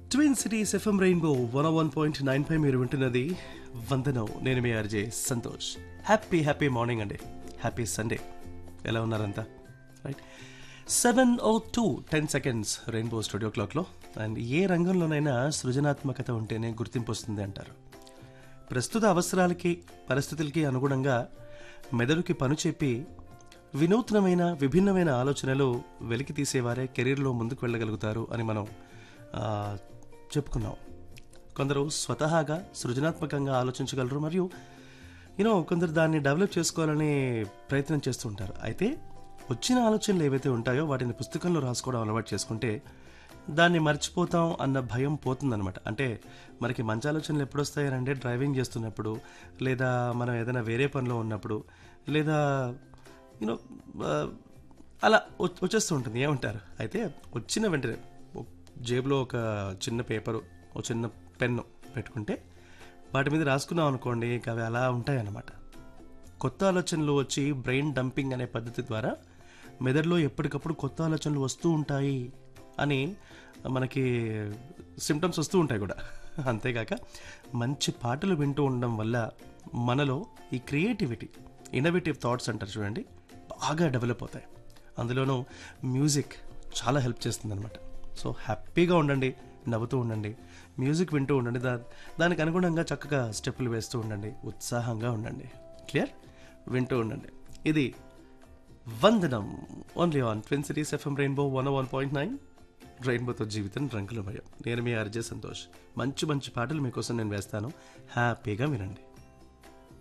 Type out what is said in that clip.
twin cities FM Rainbow one one point nine five మీరు వింటున్నది వందనం నేను మీ RJ Santosh happy happy morning అండి హ్యాపీ సండే ఎలా ఉన్నారంతా right seven O two ten seconds Rainbow studio క్లాక్లో అండ్ ఏ రంగంలోనైనా సృజనాత్మకత ఉంటేనే గుర్తింపు వస్తుంది అంటారు ప్రస్తుత అవసరాలకి పరిస్థితులకి అనుగుణంగా మెదడుకి పని చెప్పి వినూత్నమైన విభిన్నమైన ఆలోచనలు వెలికి తీసేవారే కెరీర్లో ముందుకు వెళ్ళగలుగుతారు అని మనం ఆ, చెప్పుకున్నాం కొందరు స్వతహాగా సృజనాత్మకంగా ఆలోచించగలరు మరియు యూనో కొందరు దాన్ని డెవలప్ చేసుకోవాలని ప్రయత్నం చేస్తూ ఉంటారు అయితే వచ్చిన ఆలోచనలు ఏవైతే ఉంటాయో వాటిని పుస్తకంలో రాసుకోవడం అలవాటు చేసుకుంటే దాన్ని మర్చిపోతాం అన్న భయం పోతుందన్నమాట అంటే మనకి మంచి ఆలోచనలు ఎప్పుడు వస్తాయనంటే డ్రైవింగ్ చేస్తున్నప్పుడు లేదా మనం ఏదైనా వేరే పనిలో ఉన్నప్పుడు లేదా యూనో అలా వ- వచ్చేస్తూ ఉంటుంది ఏమంటారు అయితే వచ్చిన వెంటనే ఒక జేబులో ఒక చిన్న పేపరు ఒక చిన్న పెన్ను పెట్టుకుంటే వాటి మీద రాసుకున్నాం అనుకోండి ఇక అవి అలా ఉంటాయి అన్నమాట కొత్త ఆలోచనలు వచ్చి బ్రెయిన్ డంపింగ్ అనే పద్ధతి ద్వారా మెదడులో ఎప్పటికప్పుడు కొత్త ఆలోచనలు వస్తూ ఉంటాయి అని మనకి సిమ్టమ్స్ వస్తూ ఉంటాయి కూడా అంతేకాక మంచి పాటలు వింటూ ఉండడం వల్ల మనలో ఈ క్రియేటివిటీ ఇన్నోవేటివ్ థాట్స్ అంటారు చూడండి బాగా డెవలప్ అవుతాయి అందులోనూ మ్యూజిక్ చాలా హెల్ప్ చేస్తుంది అనమాట సో హ్యాపీగా ఉండండి నవ్వుతూ ఉండండి మ్యూజిక్ వింటూ ఉండండి దా దానికి అనుగుణంగా చక్కగా స్టెప్పులు వేస్తూ ఉండండి ఉత్సాహంగా ఉండండి క్లియర్ వింటూ ఉండండి ఇది Vandanam only on twin cities FM Rainbow one one point nine రెయిన్బోతో జీవితం రంగులమయం నేను మీ అర్జే సంతోష్ మంచి మంచి పాటలు మీకోసం నేను వేస్తాను హ్యాపీగా వినండి